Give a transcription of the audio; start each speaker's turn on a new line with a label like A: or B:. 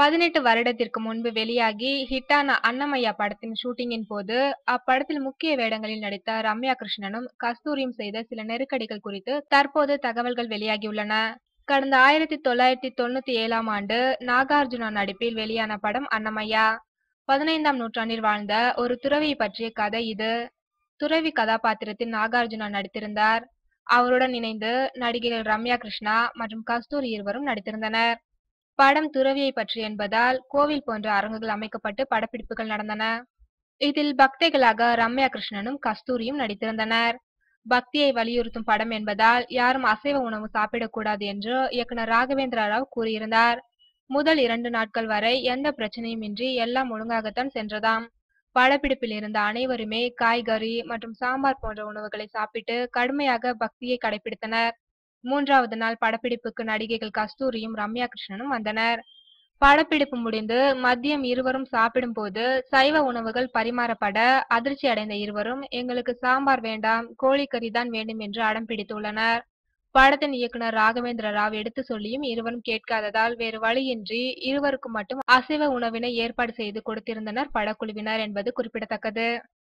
A: பதினெட்டு வருடத்திற்கு முன்பு வெளியாகி ஹிட்டான அன்னமையா படத்தின் ஷூட்டிங்கின் போது அப்படத்தில் முக்கிய வேடங்களில் நடித்த ரம்யா கிருஷ்ணனும் கஸ்தூரியும் செய்த சில நெருக்கடிகள் குறித்து தற்போது தகவல்கள் வெளியாகியுள்ளன கடந்த ஆயிரத்தி தொள்ளாயிரத்தி தொண்ணூத்தி ஏழாம் ஆண்டு நாகார்ஜுனா நடிப்பில் வெளியான படம் அன்னமையா பதினைந்தாம் நூற்றாண்டில் வாழ்ந்த ஒரு துறவியை பற்றிய கதை இது துறவி கதாபாத்திரத்தில் நாகார்ஜுனா நடித்திருந்தார் அவருடன் இணைந்து நடிகைகள் ரம்யா கிருஷ்ணா மற்றும் கஸ்தூரி இருவரும் நடித்திருந்தனர் படம் துறவியை பற்றி என்பதால் கோவில் போன்ற அரங்குகள் அமைக்கப்பட்டு படப்பிடிப்புகள் நடந்தன இதில் பக்தைகளாக ரம்யா கிருஷ்ணனும் கஸ்தூரியும் நடித்திருந்தனர் பக்தியை வலியுறுத்தும் படம் என்பதால் யாரும் அசைவ உணவு சாப்பிடக்கூடாது என்று இயக்குனர் ராகவேந்திர ராவ் கூறியிருந்தார் முதல் இரண்டு நாட்கள் வரை எந்த பிரச்சனையும் இன்றி எல்லாம் ஒழுங்காகத்தான் சென்றதாம் படப்பிடிப்பில் இருந்த அனைவருமே காய்கறி மற்றும் சாம்பார் போன்ற உணவுகளை சாப்பிட்டு கடுமையாக பக்தியை கடைபிடித்தனர் மூன்றாவது நாள் படப்பிடிப்புக்கு நடிகைகள் கஸ்தூரியும் ரம்யா கிருஷ்ணனும் வந்தனர் படப்பிடிப்பு முடிந்து மதியம் இருவரும் சாப்பிடும் போது சைவ உணவுகள் பரிமாறப்பட அதிர்ச்சி அடைந்த இருவரும் எங்களுக்கு சாம்பார் வேண்டாம் கோழிக்கறி தான் வேண்டும் என்று அடம் பிடித்துள்ளனர் படத்தின் இயக்குனர் ராகவேந்திர ராவ் எடுத்து சொல்லியும் இருவரும் கேட்காததால் வேறு வழியின்றி இருவருக்கும் மட்டும் அசைவ உணவினை ஏற்பாடு செய்து கொடுத்திருந்தனர் படக்குழுவினர் என்பது குறிப்பிடத்தக்கது